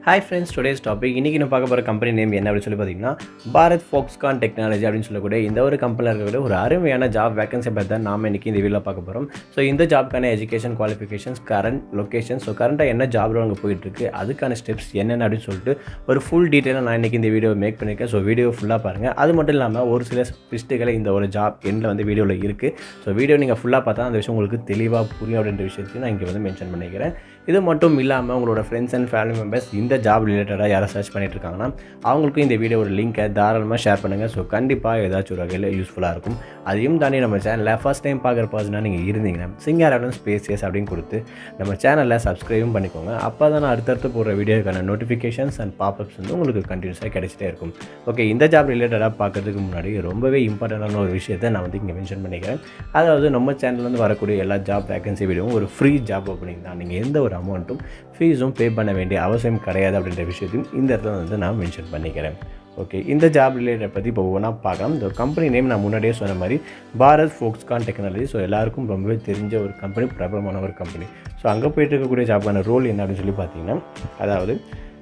hi friends today's topic இன்றைக்கி நான் பார்க்க போகிற கம்பெனி நேம் என்ன அப்படின்னு சொல்லி பார்த்தீங்கன்னா பாரத் ஃபோக்ஸ்கான் டெக்னாலஜி அப்படின்னு சொல்லக்கூடிய இந்த ஒரு கம்பெனியில் இருக்கக்கூடிய ஒரு அருமையான ஜாப் வேகன்சி பற்றி தான் நாம் இன்றைக்கி இந்த வீடியோவில் பார்க்க போகிறோம் ஸோ இந்த ஜாப்க்கான education qualifications current location so கரண்ட்டாக என்ன ஜாப் அங்கே போயிட்டுருக்கு அதுக்கான ஸ்டெப்ஸ் என்னென்ன அப்படின்னு சொல்லிட்டு ஒரு ஃபுல் டீட்டெயிலாக நான் இன்றைக்கி இந்த வீடியோ மேக் பண்ணியிருக்கேன் ஸோ வீடியோ ஃபுல்லாக பாருங்கள் அது மட்டும் இல்லாமல் ஒரு சில லிஸ்ட்டுகளை இந்த ஒரு ஜாப் எண்டில் வந்து வீடியோவில் இருக்குது ஸோ வீடியோ நீங்கள் ஃபுல்லாக பார்த்தா அந்த விஷயம் உங்களுக்கு தெளிவாக புரியும் அப்படின்ற விஷயத்தையும் நான் இங்கே வந்து மென்ஷன் பண்ணிக்கிறேன் இது மட்டும் இல்லாமல் உங்களோட ஃப்ரெண்ட்ஸ் அண்ட் ஃபேமிலி மெம்பர்ஸ் இந்த ஜாப் ரிலேட்டடாக யாரை சர்ச் பண்ணிட்டு இருக்காங்கன்னா அவங்களுக்கும் இந்த வீடியோ ஒரு லிங்கை தாராளமாக ஷேர் பண்ணுங்கள் ஸோ கண்டிப்பாக ஏதாச்சும் ஒரு வகையில் யூஸ்ஃபுல்லாக இருக்கும் அதையும் தாண்டி நம்ம சேனலில் ஃபஸ்ட் டைம் பார்க்குற பர்சனாக நீங்கள் இருந்தீங்கன்னா சிங்கர் அடன் ஸ்பேசியஸ் அப்படின்னு கொடுத்து நம்ம சேனலில் சப்ஸ்கிரைபும் பண்ணிக்கோங்க அப்போ தான் நான் அடுத்தடுத்து போடுற வீடியோக்கான நோட்டிஃபிகேஷன்ஸ் அண்ட் பாப்அப்ஸ் வந்து உங்களுக்கு கண்டினியூஸாக கிடைச்சிட்டே இருக்கும் ஓகே இந்த ஜாப் ரிலேட்டடாக பார்க்கறதுக்கு முன்னாடி ரொம்பவே இம்பார்ட்டண்டான ஒரு விஷயத்தை நான் வந்து இங்கே மென்ஷன் பண்ணிக்கிறேன் அதாவது நம்ம சேனல்லேருந்து வரக்கூடிய எல்லா ஜாப் வேகன்சி வீடியோவும் ஒரு ஃப்ரீ ஜாப் ஓப்பனிங் தான் நீங்கள் எந்த ஒரு அமௌண்ட்டும் ஃபீஸும் பே பண்ண வேண்டிய அவசியம் கிடையாது அப்படின்ற விஷயத்தையும் இந்த இடத்துல வந்து நான் மென்ஷன் பண்ணிக்கிறேன் ஓகே இந்த ஜாப் ரிலேட்டட் பற்றி இப்போ ஒவ்வொன்றா பார்க்கலாம் இந்த கம்பெனி நேம் நான் முன்னாடியே சொன்ன மாதிரி பாரத் ஃபோக்ஸ்கான் டெக்னாலஜி ஸோ எல்லாருக்கும் ரொம்பவே தெரிஞ்ச ஒரு கம்பெனி பிரபலமான ஒரு கம்பெனி ஸோ அங்கே போயிட்டு இருக்கக்கூடிய ஜாப்பான ரோல் என்ன அப்படின்னு சொல்லி பார்த்தீங்கன்னா அதாவது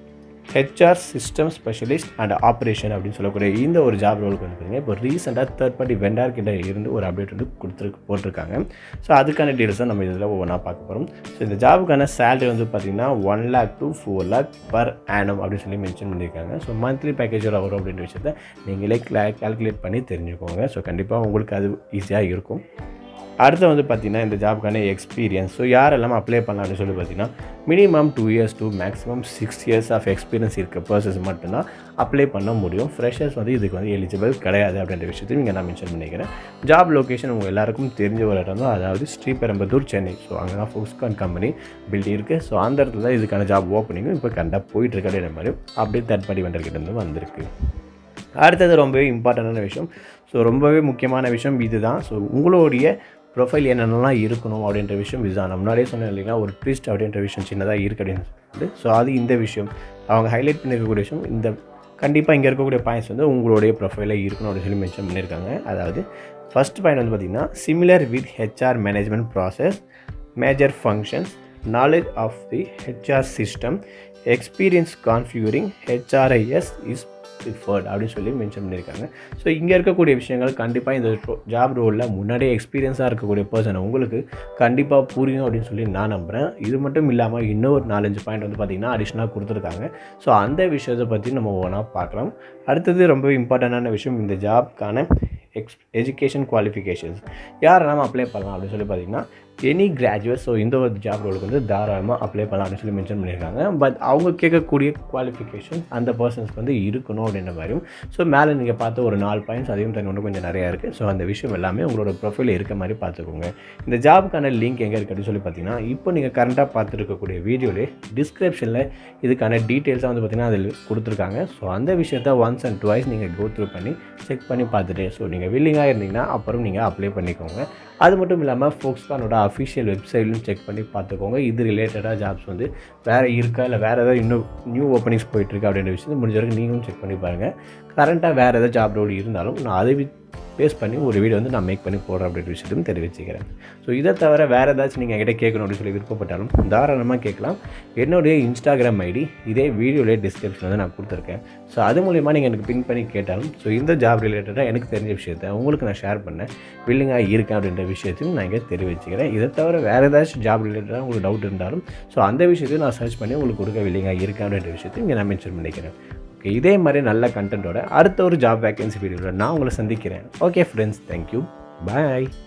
HR system specialist and operation அப்படின்னு சொல்லக்கூடிய இந்த ஒரு ஜாப் ரோலுக்கு வந்து பார்த்தீங்கன்னா இப்போ ரீசெண்டாக தேர்ட் பார்ட்டி வெண்டார் கிட்ட இருந்து ஒரு அப்டேட் வந்து கொடுத்துருக்கு போட்டிருக்காங்க ஸோ அதுக்கான டீட்டெயில்ஸ் தான் நம்ம இதில் ஒவ்வொன்றா பார்க்க போகிறோம் ஸோ இந்த ஜாபுக்கான சேலரி வந்து பார்த்திங்கன்னா one lakh to four lakh per annum அப்படின்னு சொல்லி மென்ஷன் பண்ணியிருக்காங்க ஸோ மந்த்லி பேக்கேஜ் வரும் அப்படின்ற விஷயத்த நீங்களே கால்குலேட் பண்ணி தெரிஞ்சுக்கோங்க ஸோ கண்டிப்பாக உங்களுக்கு அது ஈஸியாக இருக்கும் அடுத்து வந்து பார்த்திங்கன்னா இந்த ஜாப்க்கான எக்ஸ்பீரியன்ஸ் ஸோ யாரெல்லாம் அப்ளை பண்ணலாம் அப்படின்னு சொல்லி பார்த்தீங்கன்னா minimum two years to maximum six years of experience இருக்க பர்சன்ஸ் மட்டும்தான் அப்ளை பண்ண முடியும் ஃப்ரெஷர்ஸ் வந்து இதுக்கு வந்து எலிஜிபிள் கிடையாது அப்படின்ற விஷயத்தையும் இங்கே நான் மென்ஷன் பண்ணிக்கிறேன் ஜாப் லொக்கேஷன் உங்கள் எல்லாருக்கும் தெரிஞ்ச ஒரு இடம் தான் அதாவது ஸ்ரீபெரும்புதூர் சென்னை ஸோ அங்கே தான் ஃபோக்ஸ்கான் கம்பெனி பில்டி இருக்குது ஸோ அந்த இடத்துல தான் இதுக்கான ஜாப் ஓப்பனிங்கும் இப்போ கண்டாக போயிட்டுருக்கு அப்படின்ற மாதிரி அப்படியே தேர்ட் பார்ட்டி வெண்டர்கிட்டேருந்து வந்திருக்கு அடுத்தது ரொம்பவே இம்பார்ட்டண்டான விஷயம் ஸோ ரொம்பவே முக்கியமான விஷயம் இதுதான் ஸோ உங்களுடைய ப்ரொஃபைல் என்னென்னலாம் இருக்கணும் அப்படின்ற விஷயம் இதுதான் நான் முன்னாடியே சொன்னேன் இல்லைங்களா ஒரு ட்விஸ்ட் அப்படின்ற விஷயம் சின்னதாக இருக்குது அப்படின்னு சொல்லிட்டு ஸோ அது இந்த விஷயம் அவங்க ஹைலைட் பண்ணியிருக்கக்கூடிய விஷயம் இந்த கண்டிப்பாக இங்கே இருக்கக்கூடிய பாயிண்ட்ஸ் வந்து உங்களுடைய ப்ரொஃபைலில் இருக்கணும் அப்படின்னு சொல்லி மென்ஷன் பண்ணியிருக்காங்க அதாவது ஃபஸ்ட் பாயிண்ட் வந்து பார்த்திங்கன்னா similar with HR management process major functions knowledge of the HR system experience configuring HRIS is preferred அப்படின்னு சொல்லி மென்ஷன் பண்ணியிருக்காங்க ஸோ இங்கே இருக்கக்கூடிய விஷயங்கள் கண்டிப்பாக இந்த ஜாப் ரோலில் முன்னாடியே எக்ஸ்பீரியன்ஸாக இருக்கக்கூடிய பர்சன் உங்களுக்கு கண்டிப்பாக புரியும் அப்படின்னு சொல்லி நான் நம்புகிறேன் இது மட்டும் இல்லாமல் இன்னும் ஒரு நாலஞ்சு பாயிண்ட் வந்து பார்த்திங்கன்னா அடிஷ்னலாக கொடுத்துருக்காங்க ஸோ அந்த விஷயத்தை பற்றி நம்ம ஒன்றா பார்க்கலாம் அடுத்தது ரொம்ப இம்பார்ட்டண்டான விஷயம் இந்த ஜாப்க்கான எக்ஸ் எஜுகேஷன் குவாலிஃபிகேஷன்ஸ் யாரெல்லாம் அப்ளை பண்ணலாம் அப்படின்னு சொல்லி பார்த்தீங்கன்னா எனி கிராஜுவேட் ஸோ இந்த ஒரு ஜாப் ரோலுக்கு வந்து தாராளமாக அப்ளை பண்ணலாம் அப்படின்னு சொல்லி மென்ஷன் பண்ணியிருக்காங்க பட் அவங்க கேட்கக்கூடிய குவாலிஃபிகேஷன் அந்த பர்சன்ஸ்க்கு வந்து இருக்கணும் அப்படின்ற மாதிரியும் ஸோ மேலே நீங்கள் பார்த்த ஒரு நாலு பாயிண்ட்ஸ் அதையும் தனி ஒன்று கொஞ்சம் நிறையா இருக்குது ஸோ அந்த விஷயம் எல்லாமே உங்களோட ப்ரொஃபைல் இருக்க மாதிரி பார்த்துக்கோங்க இந்த ஜாபுக்கான லிங்க் எங்கே இருக்குது அப்படின்னு சொல்லி பார்த்தீங்கன்னா இப்போ நீங்கள் கரண்ட்டாக பார்த்துருக்கக்கூடிய வீடியோலே டிஸ்கிரிப்ஷனில் இதுக்கான டீட்டெயில்ஸாக வந்து பார்த்திங்கன்னா அதில் கொடுத்துருக்காங்க ஸோ அந்த விஷயத்த ஒன்ஸ் அண்ட் டுவைஸ் நீங்கள் கோ த்ரூ பண்ணி செக் பண்ணி பார்த்துட்டு ஸோ நீங்கள் வில்லிங்காக இருந்தீங்கன்னா அப்புறம் நீங்கள் அப்ளை பண்ணிக்கோங்க அது மட்டும் இல்லாமல் ஃபோக்ஸ்கானோட அஃபிஷியல் வெப்சைட்லையும் செக் பண்ணி பார்த்துக்கோங்க இது ரிலேட்டடாக ஜாப்ஸ் வந்து வேறு இருக்கா இல்லை வேறு ஏதாவது இன்னும் நியூ ஓப்பனிங்ஸ் போயிட்டுருக்கு அப்படின்ற விஷயத்தை முடிஞ்ச வரைக்கும் நீங்களும் செக் பண்ணி பாருங்கள் கரண்ட்டாக வேறு ஏதாவது ஜாப் ரோல் இருந்தாலும் நான் அதை பேஸ் பண்ணி ஒரு வீடியோ வந்து நான் மேக் பண்ணி போடுறேன் அப்படின்ற விஷயத்தையும் தெரிவிச்சுக்கிறேன் ஸோ இதை தவிர வேறு ஏதாச்சும் நீங்கள் என்கிட்ட கேட்கணும் அப்படின்னு சொல்லி விருப்பப்பட்டாலும் தாராளமாக கேட்கலாம் என்னுடைய இன்ஸ்டாகிராம் ஐடி இதே வீடியோலேயே டிஸ்கிரிப்ஷன் வந்து நான் கொடுத்துருக்கேன் ஸோ அது மூலிமா நீங்கள் எனக்கு பின் பண்ணி கேட்டாலும் ஸோ இந்த ஜாப் ரிலேட்டடாக எனக்கு தெரிஞ்ச விஷயத்த உங்களுக்கு நான் ஷேர் பண்ணேன் வில்லிங்காக இருக்கேன் அப்படின்ற விஷயத்தையும் நான் இங்கே தெரிவிச்சுக்கிறேன் இதை தவிர வேறு ஏதாச்சும் ஜாப் ரிலேட்டடாக உங்களுக்கு டவுட் இருந்தாலும் ஸோ அந்த விஷயத்தையும் நான் சர்ச் பண்ணி உங்களுக்கு கொடுக்க வில்லிங்காக இருக்கேன் அப்படின்ற விஷயத்தையும் இங்கே நான் மென்ஷன் பண்ணிக்கிறேன் ஓகே இதே மாதிரி நல்ல கண்டென்ட்டோட அடுத்த ஒரு ஜாப் வேகன்சி வீடியோவில் நான் உங்களை சந்திக்கிறேன் ஓகே ஃப்ரெண்ட்ஸ் தேங்க்யூ பாய்